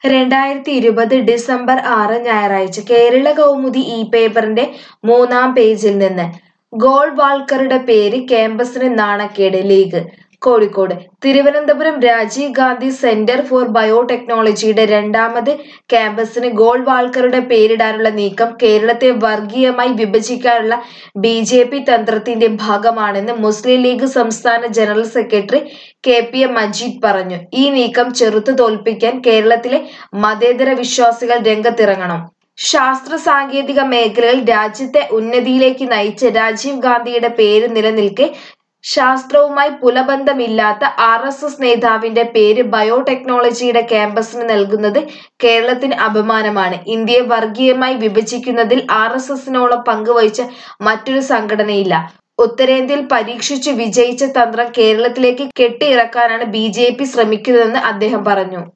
രണ്ടായിരത്തി ഇരുപത് ഡിസംബർ ആറ് ഞായറാഴ്ച കേരള കൗമുദി ഈ പേപ്പറിന്റെ മൂന്നാം പേജിൽ നിന്ന് ഗോൾവാൾക്കറുടെ പേര് ക്യാമ്പസിന് നാണക്കേട് league Kozhikode Thiruvananthapuram Rajiv Gandhi centre for ബയോടെക്നോളജിയുടെ രണ്ടാമത് ക്യാമ്പസിന് ഗോൾവാൾക്കറുടെ പേരിടാനുള്ള നീക്കം കേരളത്തെ വർഗീയമായി വിഭജിക്കാനുള്ള ബി ജെ പി തന്ത്രത്തിന്റെ ഭാഗമാണെന്ന് മുസ്ലിം ലീഗ് സംസ്ഥാന general secretary K P M Majeed പറഞ്ഞു ഈ നീക്കം ചെറുത്തു തോൽപ്പിക്കാൻ കേരളത്തിലെ മതേതര വിശ്വാസികൾ രംഗത്തിറങ്ങണം ശാസ്ത്ര സാങ്കേതിക മേഖലയിൽ രാജ്യത്തെ ഉന്നതിയിലേക്ക് നയിച്ച രാജീവ് ഗാന്ധിയുടെ പേര് നിലനിൽക്കെ ശാസ്ത്രവുമായി പുലബന്ധമില്ലാത്ത ആർ എസ് എസ് നേതാവിന്റെ പേര് ബയോടെക്നോളജിയുടെ ക്യാമ്പസിന് നൽകുന്നത് കേരളത്തിന് അപമാനമാണ് ഇന്ത്യയെ വർഗീയമായി വിഭജിക്കുന്നതിൽ ആർ എസ് എസിനോളം പങ്കുവഹിച്ച മറ്റൊരു സംഘടനയില്ല ഉത്തരേന്ത്യയിൽ പരീക്ഷിച്ചു വിജയിച്ച തന്ത്രം കേരളത്തിലേക്ക് കെട്ടിയിറക്കാനാണ് ബി ജെ പി ശ്രമിക്കുന്നതെന്ന് അദ്ദേഹം പറഞ്ഞു